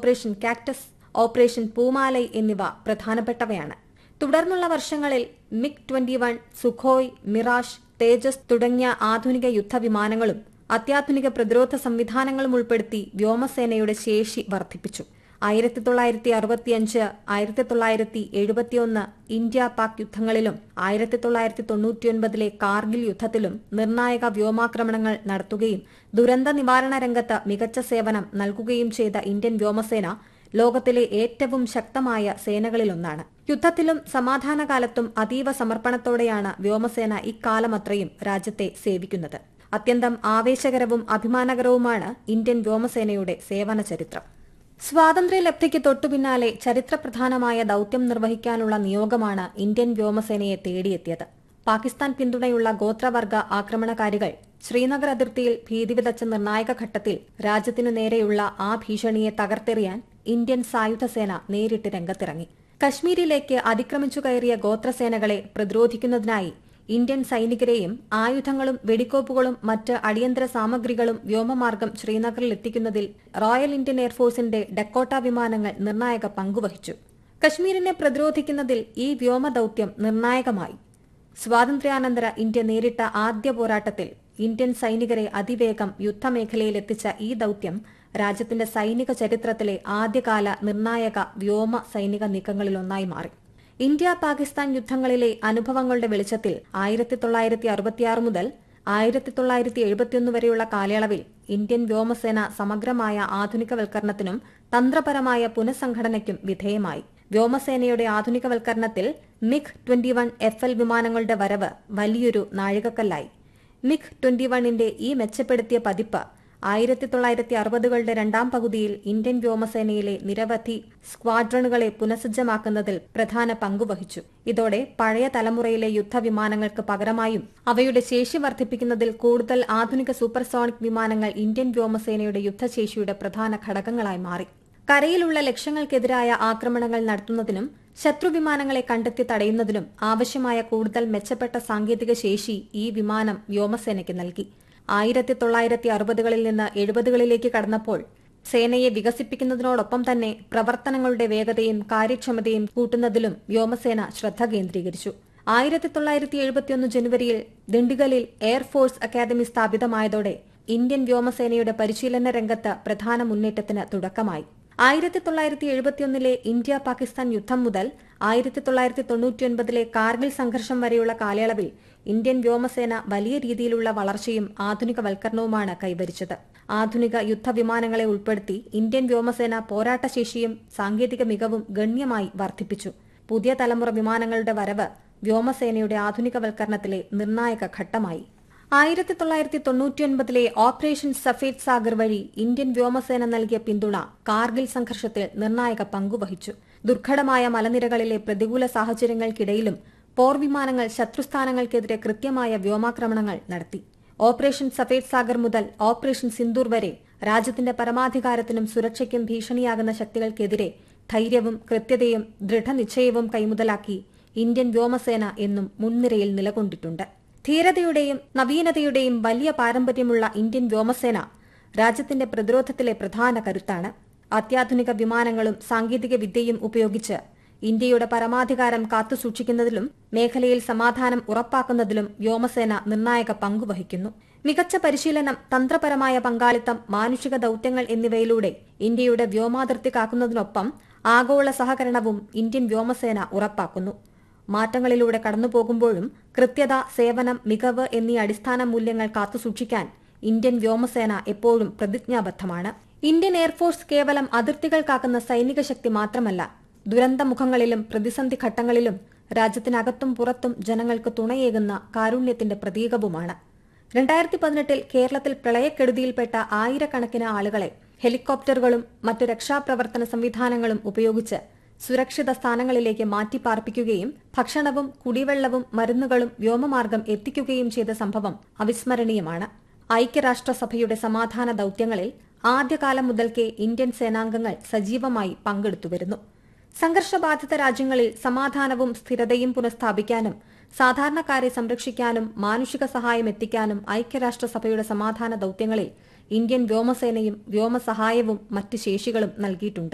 operation cactus operation പൂമാലൈ എന്നിവ പ്രധാനപ്പെട്ടവയാണ് തുടർന്നുള്ള വർഷങ്ങളിൽ MiG twenty one Sukhoi Mirage Tejas തുടങ്ങിയ ആധുനിക യുദ്ധവിമാനങ്ങളും അത്യാധുനിക പ്രതിരോധ സംവിധാനങ്ങളും ഉൾപ്പെടുത്തി വ്യോമസേനയുടെ ശേഷി വർദ്ധിപ്പിച്ചു ആയിരത്തി തൊള്ളായിരത്തി അറുപത്തിയഞ്ച് ആയിരത്തി തൊള്ളായിരത്തി എഴുപത്തിയൊന്ന് ഇന്ത്യ പാക് യുദ്ധങ്ങളിലും ആയിരത്തി തൊള്ളായിരത്തി തൊണ്ണൂറ്റിയൊൻപതിലെ കാർഗിൽ യുദ്ധത്തിലും നിർണായക വ്യോമാക്രമണങ്ങൾ നടത്തുകയും ദുരന്ത നിവാരണ രംഗത്ത് മികച്ച സേവനം നൽകുകയും ചെയ്ത ഇന്ത്യൻ വ്യോമസേന ലോകത്തിലെ ഏറ്റവും ശക്തമായ സേനകളിലൊന്നാണ് യുദ്ധത്തിലും സമാധാനകാലത്തും അതീവ സമർപ്പണത്തോടെയാണ് വ്യോമസേന ഇക്കാലമത്രയും രാജ്യത്തെ സേവിക്കുന്നത് അത്യന്തം ആവേശകരവും അഭിമാനകരവുമാണ് ഇന്ത്യൻ വ്യോമസേനയുടെ സേവന ചരിത്രം സ്വാതന്ത്ര്യലബ്ധിക്ക് തൊട്ടുപിന്നാലെ ചരിത്രപ്രധാനമായ ദൌത്യം നിർവഹിക്കാനുള്ള നിയോഗമാണ് ഇന്ത്യൻ വ്യോമസേനയെ തേടിയെത്തിയത് പാകിസ്ഥാൻ പിന്തുണയുള്ള ഗോത്രവർഗ ആക്രമണകാരികൾ ശ്രീനഗർ അതിർത്തിയിൽ ഭീതി വിതച്ച നിർണായക ഘട്ടത്തിൽ രാജ്യത്തിനു നേരെയുള്ള ആ ഭീഷണിയെ തകർത്തെറിയാൻ ഇന്ത്യൻ സായുധസേന നേരിട്ട് രംഗത്തിറങ്ങി കശ്മീരിലേക്ക് അതിക്രമിച്ചു കയറിയ ഗോത്രസേനകളെ പ്രതിരോധിക്കുന്നതിനായി ഇന്ത്യൻ സൈനികരെയും ആയുധങ്ങളും വെടിക്കോപ്പുകളും മറ്റ് അടിയന്തര സാമഗ്രികളും വ്യോമമാർഗം ശ്രീനഗറിൽ എത്തിക്കുന്നതിൽ റോയൽ ഇന്ത്യൻ എയർഫോഴ്സിന്റെ ഡക്കോട്ട വിമാനങ്ങൾ നിർണായക പങ്കുവഹിച്ചു കശ്മീരിനെ പ്രതിരോധിക്കുന്നതിൽ ഈ വ്യോമ ദൌത്യം നിർണായകമായി സ്വാതന്ത്ര്യാനന്തര ഇന്ത്യ നേരിട്ട ആദ്യ പോരാട്ടത്തിൽ ഇന്ത്യൻ സൈനികരെ അതിവേഗം യുദ്ധമേഖലയിലെത്തിച്ച ഈ ദൌത്യം രാജ്യത്തിന്റെ സൈനിക ചരിത്രത്തിലെ ആദ്യകാല നിർണായക വ്യോമ സൈനിക നീക്കങ്ങളിലൊന്നായി മാറി ഇന്ത്യ പാകിസ്ഥാൻ യുദ്ധങ്ങളിലെ അനുഭവങ്ങളുടെ വെളിച്ചത്തിൽ ആയിരത്തി തൊള്ളായിരത്തി അറുപത്തിയാറ് മുതൽ ആയിരത്തി തൊള്ളായിരത്തി എഴുപത്തിയൊന്ന് വരെയുള്ള കാലയളവിൽ ഇന്ത്യൻ വ്യോമസേന സമഗ്രമായ ആധുനികവൽക്കരണത്തിനും തന്ത്രപരമായ പുനഃസംഘടനയ്ക്കും വിധേയമായി വ്യോമസേനയുടെ ആധുനികവൽക്കരണത്തിൽ MiG twenty one F L വിമാനങ്ങളുടെ വരവ് വലിയൊരു നാഴികക്കല്ലായി മിഗ് ട്വന്റി വണ്ണിന്റെ ഈ മെച്ചപ്പെടുത്തിയ പതിപ്പ് ആയിരത്തി തൊള്ളായിരത്തി അറുപതുകളുടെ രണ്ടാം പകുതിയിൽ ഇന്ത്യൻ വ്യോമസേനയിലെ നിരവധി സ്ക്വാഡ്രണുകളെ പുനഃസജ്ജമാക്കുന്നതിൽ പ്രധാന പങ്കുവഹിച്ചു ഇതോടെ പഴയ തലമുറയിലെ യുദ്ധവിമാനങ്ങൾക്ക് പകരമായും അവയുടെ ശേഷി വർദ്ധിപ്പിക്കുന്നതിൽ കൂടുതൽ ആധുനിക സൂപ്പർസോണിക് വിമാനങ്ങൾ ഇന്ത്യൻ വ്യോമസേനയുടെ യുദ്ധശേഷിയുടെ പ്രധാന ഘടകങ്ങളായി മാറി കരയിലുള്ള ലക്ഷ്യങ്ങൾക്കെതിരായ ആക്രമണങ്ങൾ നടത്തുന്നതിനും ശത്രുവിമാനങ്ങളെ കണ്ടെത്തി തടയുന്നതിനും ആവശ്യമായ കൂടുതൽ മെച്ചപ്പെട്ട സാങ്കേതിക ശേഷി ഈ വിമാനം വ്യോമസേനയ്ക്ക് നൽകി ആയിരത്തി തൊള്ളായിരത്തി അറുപതുകളിൽ നിന്ന് എഴുപതുകളിലേക്ക് കടന്നപ്പോൾ സേനയെ വികസിപ്പിക്കുന്നതിനോടൊപ്പം തന്നെ പ്രവർത്തനങ്ങളുടെ വേഗതയും കാര്യക്ഷമതയും കൂട്ടുന്നതിലും വ്യോമസേന ശ്രദ്ധ കേന്ദ്രീകരിച്ചു ആയിരത്തി തൊള്ളായിരത്തി എഴുപത്തിയൊന്ന് ജനുവരിയിൽ ദിണ്ടിഗലിൽ എയർഫോഴ്സ് അക്കാദമി സ്ഥാപിതമായതോടെ ഇന്ത്യൻ വ്യോമസേനയുടെ പരിശീലന രംഗത്ത് പ്രധാന മുന്നേറ്റത്തിന് തുടക്കമായി ആയിരത്തി തൊള്ളായിരത്തി എഴുപത്തിയൊന്നിലെ ഇന്ത്യ പാകിസ്ഥാൻ യുദ്ധം മുതൽ ആയിരത്തി തൊള്ളായിരത്തി തൊണ്ണൂറ്റിയൊൻപതിലെ കാർഗിൽ സംഘർഷം വരെയുള്ള കാലയളവിൽ ഇന്ത്യൻ വ്യോമസേന വലിയ രീതിയിലുള്ള വളർച്ചയും ആധുനികവൽക്കരണവുമാണ് കൈവരിച്ചത് ആധുനിക യുദ്ധവിമാനങ്ങളെ ഉൾപ്പെടുത്തി ഇന്ത്യൻ വ്യോമസേന പോരാട്ടശേഷിയും സാങ്കേതിക മികവും ഗണ്യമായി വർദ്ധിപ്പിച്ചു പുതിയ തലമുറ വിമാനങ്ങളുടെ വരവ് വ്യോമസേനയുടെ ആധുനികവൽക്കരണത്തിലെ നിർണായക ഘട്ടമായി ആയിരത്തി തൊള്ളായിരത്തി തൊണ്ണൂറ്റിയൊൻപതിലെ ഓപ്പറേഷൻ സഫേദ് സാഗർ വഴി ഇന്ത്യൻ വ്യോമസേന നൽകിയ പിന്തുണ കാർഗിൽ സംഘർഷത്തിൽ നിർണായക പങ്കുവഹിച്ചു ദുർഘടമായ മലനിരകളിലെ പ്രതികൂല സാഹചര്യങ്ങൾക്കിടയിലും പോർവിമാനങ്ങൾ ശത്രുസ്ഥാനങ്ങൾക്കെതിരെ കൃത്യമായ വ്യോമാക്രമണങ്ങൾ നടത്തി ഓപ്പറേഷൻ സഫേദ് സാഗർ മുതൽ ഓപ്പറേഷൻ സിന്ദൂർ വരെ രാജ്യത്തിന്റെ പരമാധികാരത്തിനും സുരക്ഷയ്ക്കും ഭീഷണിയാകുന്ന ശക്തികൾക്കെതിരെ ധൈര്യവും കൃത്യതയും ദൃഢനിശ്ചയവും കൈമുതലാക്കി ഇന്ത്യൻ വ്യോമസേന എന്നും മുൻനിരയിൽ നിലകൊണ്ടിട്ടുണ്ട് ധീരതയുടെയും നവീനതയുടെയും വലിയ പാരമ്പര്യമുള്ള ഇന്ത്യൻ വ്യോമസേന രാജ്യത്തിന്റെ പ്രതിരോധത്തിലെ പ്രധാന കരുത്താണ് അത്യാധുനിക വിമാനങ്ങളും സാങ്കേതിക വിദ്യയും ഉപയോഗിച്ച് ഇന്ത്യയുടെ പരമാധികാരം കാത്തുസൂക്ഷിക്കുന്നതിലും മേഖലയിൽ സമാധാനം ഉറപ്പാക്കുന്നതിലും വ്യോമസേന നിർണായക പങ്കുവഹിക്കുന്നു മികച്ച പരിശീലനം തന്ത്രപരമായ പങ്കാളിത്തം മാനുഷിക ദൌത്യങ്ങൾ എന്നിവയിലൂടെ ഇന്ത്യയുടെ വ്യോമാതിർത്തി കാക്കുന്നതിനൊപ്പം ആഗോള സഹകരണവും ഇന്ത്യൻ വ്യോമസേന ഉറപ്പാക്കുന്നു മാറ്റങ്ങളിലൂടെ കടന്നുപോകുമ്പോഴും കൃത്യത സേവനം മികവ് എന്നീ അടിസ്ഥാന മൂല്യങ്ങൾ കാത്തുസൂക്ഷിക്കാൻ ഇന്ത്യൻ വ്യോമസേന എപ്പോഴും പ്രതിജ്ഞാബദ്ധമാണ് ഇന്ത്യൻ എയർഫോഴ്സ് കേവലം അതിർത്തികൾ കാക്കുന്ന സൈനിക ശക്തി മാത്രമല്ല ദുരന്തമുഖങ്ങളിലും പ്രതിസന്ധി ഘട്ടങ്ങളിലും രാജ്യത്തിനകത്തും പുറത്തും ജനങ്ങൾക്ക് തുണയേകുന്ന കാരുണ്യത്തിന്റെ പ്രതീകവുമാണ് രണ്ടായിരത്തി പതിനെട്ടിൽ കേരളത്തിൽ പ്രളയക്കെടുതിയിൽപ്പെട്ട ആയിരക്കണക്കിന് ആളുകളെ ഹെലികോപ്റ്ററുകളും മറ്റു രക്ഷാപ്രവർത്തന സംവിധാനങ്ങളും ഉപയോഗിച്ച് സുരക്ഷിത സ്ഥാനങ്ങളിലേക്ക് മാറ്റിപ്പാർപ്പിക്കുകയും ഭക്ഷണവും കുടിവെള്ളവും മരുന്നുകളും വ്യോമമാർഗം എത്തിക്കുകയും ചെയ്ത സംഭവം അവിസ്മരണീയമാണ് ഐക്യരാഷ്ട്രസഭയുടെ സമാധാന ദൌത്യങ്ങളിൽ ആദ്യകാലം മുതൽക്കേ ഇന്ത്യൻ സേനാംഗങ്ങൾ സജീവമായി പങ്കെടുത്തുവരുന്നു സംഘർഷബാധിത രാജ്യങ്ങളിൽ സമാധാനവും സ്ഥിരതയും പുനഃസ്ഥാപിക്കാനും സാധാരണക്കാരെ സംരക്ഷിക്കാനും മാനുഷിക സഹായം എത്തിക്കാനും ഐക്യരാഷ്ട്രസഭയുടെ സമാധാന ദൌത്യങ്ങളിൽ ഇന്ത്യൻ വ്യോമസേനയും വ്യോമസഹായവും മറ്റ് ശേഷികളും നൽകിയിട്ടുണ്ട്